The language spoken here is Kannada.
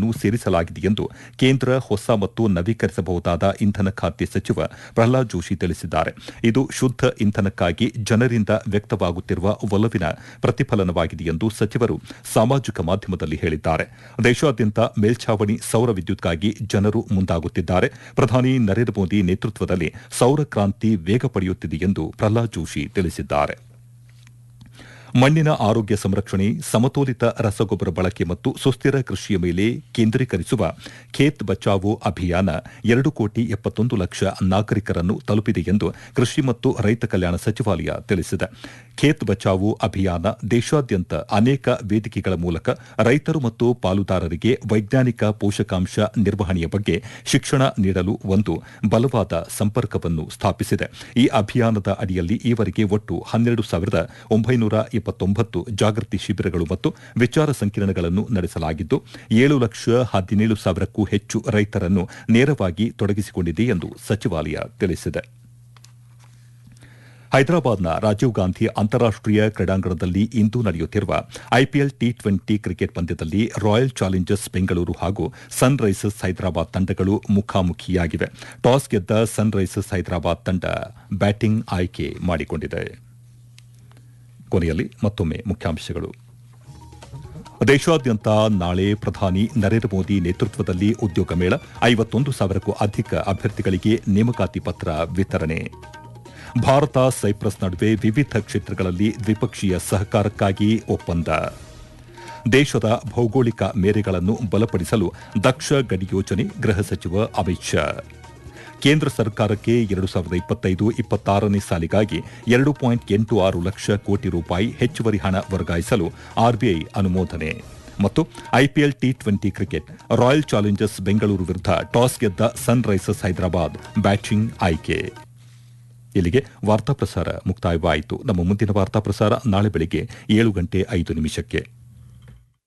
ಇಂಧನವನ್ನು ಸೇರಿಸಲಾಗಿದೆ ಎಂದು ಕೇಂದ್ರ ಹೊಸ ಮತ್ತು ನವೀಕರಿಸಬಹುದಾದ ಇಂಧನ ಖಾತೆ ಸಚಿವ ಪ್ರಹ್ಲಾದ್ ಜೋಶಿ ತಿಳಿಸಿದ್ದಾರೆ ಇದು ಶುದ್ದ ಇಂಧನಕ್ಕಾಗಿ ಜನರಿಂದ ವ್ಯಕ್ತವಾಗುತ್ತಿರುವ ಒಲವಿನ ಪ್ರತಿಫಲನವಾಗಿದೆ ಎಂದು ಸಚಿವರು ಸಾಮಾಜಿಕ ಮಾಧ್ಯಮದಲ್ಲಿ ಹೇಳಿದ್ದಾರೆ ದೇಶಾದ್ಯಂತ ಮೇಲ್ಛಾವಣಿ ಸೌರ ವಿದ್ಯುತ್ಗಾಗಿ ಜನರು ಮುಂದಾಗುತ್ತಿದ್ದಾರೆ ಪ್ರಧಾನಿ ನರೇಂದ್ರ ಮೋದಿ ನೇತೃತ್ವದಲ್ಲಿ ಸೌರ ಕ್ರಾಂತಿ ವೇಗ ಪಡೆಯುತ್ತಿದೆ ಎಂದು ಪ್ರಹ್ಲಾದ್ ಜೋಶಿ ತಿಳಿಸಿದ್ದಾರೆ ಮಣ್ಣಿನ ಆರೋಗ್ಯ ಸಂರಕ್ಷಣೆ ಸಮತೋಲಿತ ರಸಗೊಬ್ಬರ ಬಳಕೆ ಮತ್ತು ಸುಸ್ಥಿರ ಕೃಷಿಯ ಮೇಲೆ ಕೇಂದ್ರೀಕರಿಸುವ ಖೇತ್ ಬಚಾವೋ ಅಭಿಯಾನ ಎರಡು ಕೋಟಿ ಎಪ್ಪತ್ತೊಂದು ಲಕ್ಷ ನಾಗರಿಕರನ್ನು ತಲುಪಿದೆ ಎಂದು ಕೃಷಿ ಮತ್ತು ರೈತ ಕಲ್ಯಾಣ ಸಚಿವಾಲಯ ತಿಳಿಸಿದೆ ಖೇತ್ ಬಚಾವೋ ಅಭಿಯಾನ ದೇಶಾದ್ಯಂತ ಅನೇಕ ವೇದಿಕೆಗಳ ಮೂಲಕ ರೈತರು ಮತ್ತು ಪಾಲುದಾರರಿಗೆ ವೈಜ್ಞಾನಿಕ ಪೋಷಕಾಂಶ ನಿರ್ವಹಣೆಯ ಬಗ್ಗೆ ಶಿಕ್ಷಣ ನೀಡಲು ಒಂದು ಬಲವಾದ ಸಂಪರ್ಕವನ್ನು ಸ್ಥಾಪಿಸಿದೆ ಈ ಅಭಿಯಾನದ ಅಡಿಯಲ್ಲಿ ಈವರೆಗೆ ಒಟ್ಟು ಹನ್ನೆರಡು ಸಾವಿರದ ಒಂಬೈನೂರ ಇಪ್ಪತ್ತೊಂಬತ್ತು ಜಾಗೃತಿ ಶಿಬಿರಗಳು ಮತ್ತು ವಿಚಾರ ಸಂಕಿರಣಗಳನ್ನು ನಡೆಸಲಾಗಿದ್ದು ಏಳು ಲಕ್ಷ ಹದಿನೇಳು ಸಾವಿರಕ್ಕೂ ಹೆಚ್ಚು ರೈತರನ್ನು ನೇರವಾಗಿ ತೊಡಗಿಸಿಕೊಂಡಿದೆ ಎಂದು ಸಚಿವಾಲಯ ತಿಳಿಸಿದೆ ಹೈದರಾಬಾದ್ನ ರಾಜೀವ್ ಗಾಂಧಿ ಅಂತಾರಾಷ್ಟೀಯ ಕ್ರೀಡಾಂಗಣದಲ್ಲಿ ಇಂದು ನಡೆಯುತ್ತಿರುವ ಐಪಿಎಲ್ ಟಿ ಟ್ವೆಂಟಿ ಕ್ರಿಕೆಟ್ ಪಂದ್ಯದಲ್ಲಿ ರಾಯಲ್ ಚಾಲೆಂಜರ್ಸ್ ಬೆಂಗಳೂರು ಹಾಗೂ ಸನ್ ರೈಸರ್ಸ್ ಹೈದರಾಬಾದ್ ತಂಡಗಳು ಮುಖಾಮುಖಿಯಾಗಿವೆ ಟಾಸ್ ಗೆದ್ದ ಸನ್ ರೈಸರ್ಸ್ ಹೈದರಾಬಾದ್ ತಂಡ ಬ್ಯಾಟಿಂಗ್ ಆಯ್ಕೆ ಮಾಡಿಕೊಂಡಿದೆ ಕೊನೆಯಲ್ಲಿ ಮತ್ತೊಮ್ಮೆ ಮುಖ್ಯಾಂಶಗಳು ದೇಶಾದ್ಯಂತ ನಾಳೆ ಪ್ರಧಾನಿ ನರೇಂದ್ರ ಮೋದಿ ನೇತೃತ್ವದಲ್ಲಿ ಉದ್ಯೋಗ ಮೇಳ ಐವತ್ತೊಂದು ಸಾವಿರಕ್ಕೂ ಅಧಿಕ ಅಭ್ಯರ್ಥಿಗಳಿಗೆ ನೇಮಕಾತಿ ಪತ್ರ ವಿತರಣೆ ಭಾರತ ಸೈಪ್ರಸ್ ನಡುವೆ ವಿವಿಧ ಕ್ಷೇತ್ರಗಳಲ್ಲಿ ದ್ವಿಪಕ್ಷೀಯ ಸಹಕಾರಕ್ಕಾಗಿ ಒಪ್ಪಂದ ದೇಶದ ಭೌಗೋಳಿಕ ಮೇರೆಗಳನ್ನು ಬಲಪಡಿಸಲು ದಕ್ಷ ಗಡಿ ಯೋಜನೆ ಗೃಹ ಸಚಿವ ಅಮಿತ್ ಶಾ ಕೇಂದ್ರ ಸರ್ಕಾರಕ್ಕೆ ಎರಡು ಸಾವಿರದ ಇಪ್ಪತ್ತೈದು ಇಪ್ಪತ್ತಾರನೇ ಸಾಲಿಗಾಗಿ ಎರಡು ಪಾಯಿಂಟ್ ಎಂಟು ಆರು ಲಕ್ಷ ಕೋಟಿ ರೂಪಾಯಿ ಹೆಚ್ಚುವರಿ ಹಣ ವರ್ಗಾಯಿಸಲು ಆರ್ಬಿಐ ಅನುಮೋದನೆ ಮತ್ತು IPL T twenty cricket Royal Challengers Bengaluru ವಿರುದ್ಧ ಟಾಸ್ ಗೆದ್ದ ಸನ್ ರೈಸರ್ಸ್ ಹೈದರಾಬಾದ್ ಬ್ಯಾಟಿಂಗ್ ಆಯ್ಕೆ ಇಲ್ಲಿಗೆ ವಾರ್ತಾ ಪ್ರಸಾರ ಮುಕ್ತಾಯವಾಯಿತು ನಮ್ಮ ಮುಂದಿನ ವಾರ್ತಾ ಪ್ರಸಾರ ನಾಳೆ ಬೆಳಿಗ್ಗೆ ಏಳು ಗಂಟೆ ಐದು ನಿಮಿಷಕ್ಕೆ